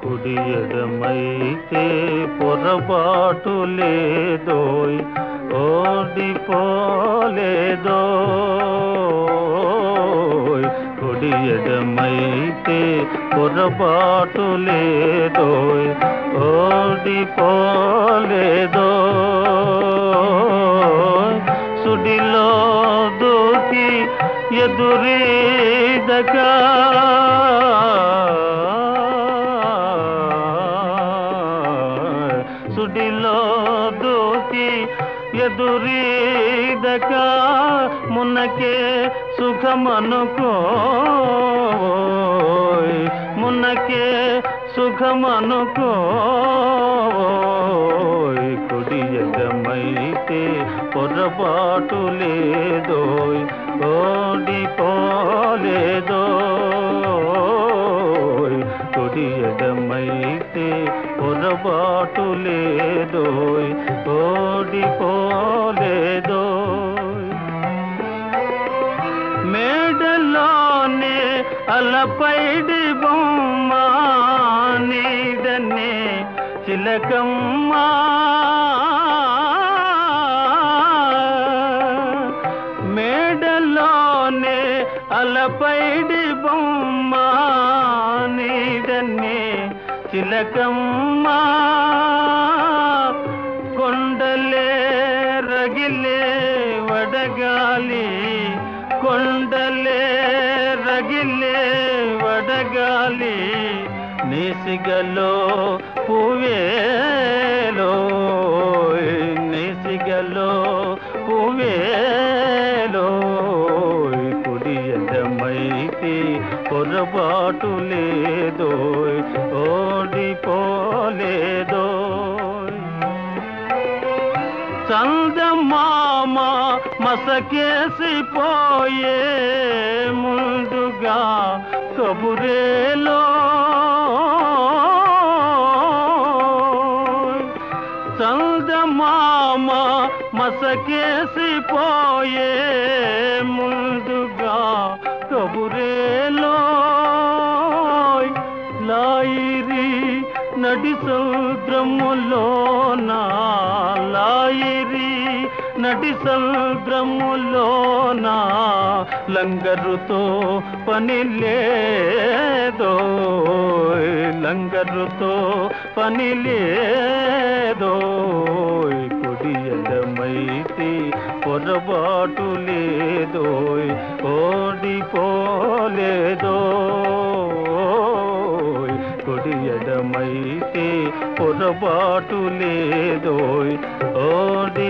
కుడి ఎడమైతే పొరపాటు లేదోయ్ ఓడిపోలేదోయ్ కుడి ఎడమైతే పొరపాటు లేదోయ్ ఓడిపోలేదోయ్ సుడిలో దూకి ఎదురీదగా సుడిలో దూకి ఎదురీదక మునకే సుఖమనుకో మునకే సుఖమనుకో కుడి ఎడమైతే పొరపాటు లేదోయ్ ఓడిపోలేదోయ్ కుడి ఎడమైతే పొరపాటు లేదోయ్ ఓడిపోలేదోయ్ మేడలోనే అలపైడి బొమ్మ నీడనే చిలకమ్మ మేడలోనే అలపైడి బొమ్మ నీడనే చిలకమ్మ కొండలే రగిలే వడగాలి కొండలే రగిలే వడగాలి నేసిగలో పువేలో నేసిగలో పువేలో కుడి ఎడమైతే పొరపాటు లేదోయ్ ఓడిపోలేదోయ్ చందమామ మసకేసిపోయే ముందుగా కబురేలో చందమామ మసకేసిపోయే ముందుగా కబురేలో లాయిరి నడి సముద్రములోన లాయిరి నడి సముద్రములోన లంగరుతో పని లేదో లంగరుతో పని లేదో కుడి ఎడమైతే పొరపాటు లేదోయ్ ఓడిపోలేదోయ్ కుడి ఎడమైతే పొరపాటు లేదోయ్ ఓడి